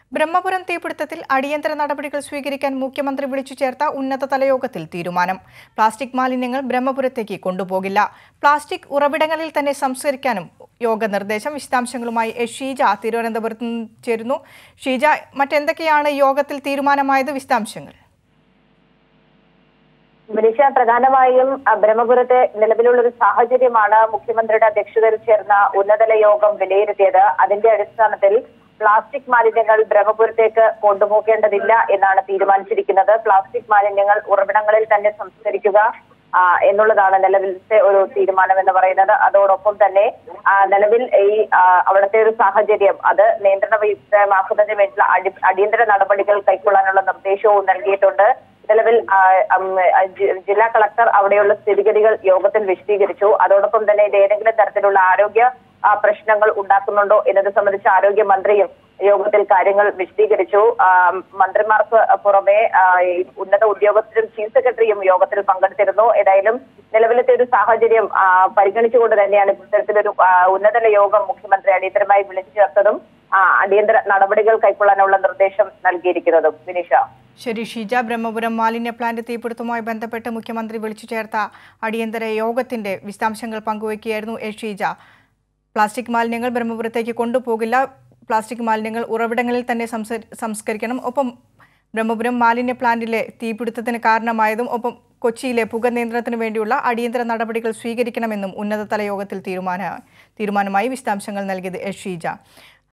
ബ്രഹ്മപുരം തീപിടുത്തത്തിൽ അടിയന്തര നടപടികൾ സ്വീകരിക്കാൻ മുഖ്യമന്ത്രി വിളിച്ചു ചേർത്ത ഉന്നതതല യോഗത്തിൽ തീരുമാനം പ്ലാസ്റ്റിക് മാലിന്യങ്ങൾ ബ്രഹ്മപുരത്തേക്ക് കൊണ്ടുപോകില്ല പ്ലാസ്റ്റിക് ഉറവിടങ്ങളിൽ തന്നെ സംസ്കരിക്കാനും യോഗ നിർദ്ദേശം വിശദാംശങ്ങളുമായി എസ് ഷീജ തിരുവനന്തപുരത്ത് നിന്ന് ചേരുന്നു ഷീജ മറ്റെന്തൊക്കെയാണ് യോഗത്തിൽ തീരുമാനമായത് വിശദാംശങ്ങൾ മനുഷ്യ പ്രധാനമായും അഹ്, ബ്രഹ്മപുരത്തെ നിലവിലുള്ള ഒരു സാഹചര്യമാണ് മുഖ്യമന്ത്രിയുടെ അധ്യക്ഷതയിൽ ചേർന്ന ഉന്നതല യോഗം വിലയിരുത്തിയത് അതിന്റെ അടിസ്ഥാനത്തിൽ പ്ലാസ്റ്റിക് മാലിന്യങ്ങൾ ബ്രഹ്മപുരത്തേക്ക് കൊണ്ടുപോകേണ്ടതില്ല എന്നാണ് തീരുമാനിച്ചിരിക്കുന്നത് പ്ലാസ്റ്റിക് മാലിന്യങ്ങൾ ഉറവിടങ്ങളിൽ തന്നെ സംസ്കരിക്കുക ആ, എന്നുള്ളതാണ് നിലവിലത്തെ ഒരു തീരുമാനം എന്ന് പറയുന്നത് അതോടൊപ്പം തന്നെ ആ, നിലവിൽ ഈ ആ, അവിടുത്തെ ഒരു സാഹചര്യം അത് നിയന്ത്രണ വിധേയമാക്കുന്നതിന് വേണ്ടിയുള്ള അടി- അടിയന്തര നടപടികൾ കൈക്കൊള്ളാനുള്ള നിർദ്ദേശവും നൽകിയിട്ടുണ്ട് നിലവിൽ ആ, ഉം, ആ, ജി- ജില്ലാ കളക്ടർ അവിടെയുള്ള സ്ഥിതിഗതികൾ യോഗത്തിൽ വിശദീകരിച്ചു അതോടൊപ്പം തന്നെ ഇത് ഏതെങ്കിലും തരത്തിലുള്ള ആരോഗ്യ ആ, പ്രശ്നങ്ങൾ ഉണ്ടാക്കുന്നുണ്ടോ എന്നത് സംബന്ധിച്ച് ആരോഗ്യമന്ത്രിയും യോഗത്തിൽ കാര്യങ്ങൾ വിശദീകരിച്ചു ആ, മന്ത്രിമാർക്ക് പുറമെ ആ, ഈ ഉന്നത ഉദ്യോഗസ്ഥരും ചീഫ് സെക്രട്ടറിയും യോഗത്തിൽ പങ്കെടുത്തിരുന്നു ഏതായാലും നിലവിലത്തെ ഒരു സാഹചര്യം ആ, പരിഗണിച്ചുകൊണ്ട് തന്നെയാണ് ഇത്തരത്തിലൊരു ആ, ഉന്നതല യോഗം മുഖ്യമന്ത്രി അടിയന്തരമായി വിളിച്ചു ചേർത്തതും ആ, അടിയന്തര നടപടികൾ കൈക്കൊള്ളാനുള്ള നിർദ്ദേശം നൽകിയിരിക്കുന്നതും വിനിഷ ശരി ഷീജ ബ്രഹ്മപുരം മാലിന്യ പ്ലാന്റ് തീപിടുത്തവുമായി ബന്ധപ്പെട്ട് മുഖ്യമന്ത്രി വിളിച്ചു ചേർത്ത അടിയന്തര യോഗത്തിന്റെ വിശദാംശങ്ങൾ പങ്കുവയ്ക്കുകയായിരുന്നു എസ് ഷീജ പ്ലാസ്റ്റിക് മാലിന്യങ്ങൾ ബ്രഹ്മപുരത്തേക്ക് കൊണ്ടുപോകില്ല പ്ലാസ്റ്റിക് മാലിന്യങ്ങൾ ഉറവിടങ്ങളിൽ തന്നെ സംസ- സംസ്കരിക്കണം ഒപ്പം ബ്രഹ്മപുരം മാലിന്യ പ്ലാന്റിലെ തീപിടുത്തത്തിന് കാരണമായതും ഒപ്പം കൊച്ചിയിലെ പുക നിയന്ത്രണത്തിന് വേണ്ടിയുള്ള അടിയന്തര നടപടികൾ സ്വീകരിക്കണമെന്നും ഉന്നതതല യോഗത്തിൽ തീരുമാന തീരുമാനമായി വിശദാംശങ്ങൾ നൽകിയത് എസ് ഷീജ